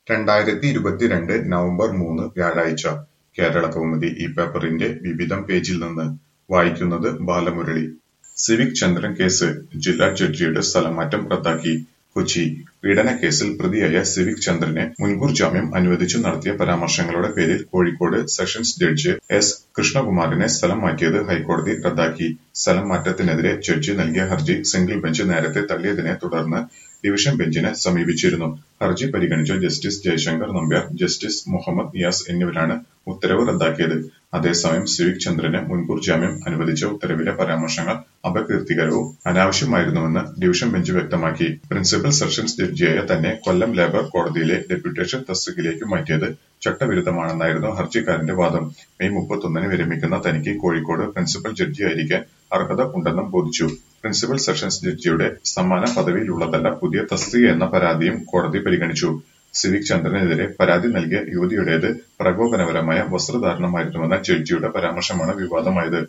രണ്ടായിരത്തി ഇരുപത്തിരണ്ട് നവംബർ മൂന്ന് വ്യാഴാഴ്ച കേരളകൗമുദി ഈ പേപ്പറിന്റെ വിവിധം പേജിൽ നിന്ന് വായിക്കുന്നത് ബാലമുരളി സിവിക് ചന്ദ്രൻ കേസ് ജില്ലാ ജഡ്ജിയുടെ സ്ഥലമാറ്റം റദ്ദാക്കി കൊച്ചി പീഡനക്കേസിൽ പ്രതിയായ സിവിക് ചന്ദ്രന് മുൻകൂർ ജാമ്യം അനുവദിച്ചു നടത്തിയ പരാമർശങ്ങളുടെ പേരിൽ കോഴിക്കോട് സെഷൻസ് ജഡ്ജ് എസ് കൃഷ്ണകുമാറിനെ സ്ഥലം മാറ്റിയത് ഹൈക്കോടതി റദ്ദാക്കി സ്ഥലം മാറ്റത്തിനെതിരെ ജഡ്ജി നൽകിയ ഹർജി സിംഗിൾ ബെഞ്ച് നേരത്തെ തള്ളിയതിനെ തുടർന്ന് ഡിവിഷൻ ബെഞ്ചിനെ സമീപിച്ചിരുന്നു ഹർജി പരിഗണിച്ച ജസ്റ്റിസ് ജയശങ്കർ നമ്പ്യാർ ജസ്റ്റിസ് മുഹമ്മദ് നിയാസ് എന്നിവരാണ് ഉത്തരവ് റദ്ദാക്കിയത് അതേസമയം സിവിക് ചന്ദ്രന് മുൻകൂർ ജാമ്യം അനുവദിച്ച ഉത്തരവിലെ പരാമർശങ്ങൾ അപകീർത്തികരവും അനാവശ്യമായിരുന്നുവെന്ന് ഡിവിഷൻ ബെഞ്ച് വ്യക്തമാക്കി പ്രിൻസിപ്പൽ സെഷൻസ് ജഡ്ജിയായ തന്നെ കൊല്ലം ലേബർ കോടതിയിലെ ഡെപ്യൂട്ടേഷൻ തസ്തികയിലേക്ക് മാറ്റിയത് ചട്ടവിരുദ്ധമാണെന്നായിരുന്നു ഹർജിക്കാരന്റെ വാദം മെയ് മുപ്പത്തൊന്നിന് വിരമിക്കുന്ന തനിക്ക് കോഴിക്കോട് പ്രിൻസിപ്പൽ ജഡ്ജിയായിരിക്കാൻ അർഹത ഉണ്ടെന്നും ബോധിച്ചു പ്രിൻസിപ്പൽ സെഷൻസ് ജഡ്ജിയുടെ സമാന പദവിയിലുള്ളതല്ല പുതിയ തസ്തിക എന്ന പരാതിയും കോടതി പരിഗണിച്ചു സിവിക് ചന്ദ്രനെതിരെ പരാതി നൽകിയ യുവതിയുടേത് പ്രകോപനപരമായ വസ്ത്രധാരണമായിരുന്നുവെന്ന ജഡ്ജിയുടെ പരാമർശമാണ് വിവാദമായത്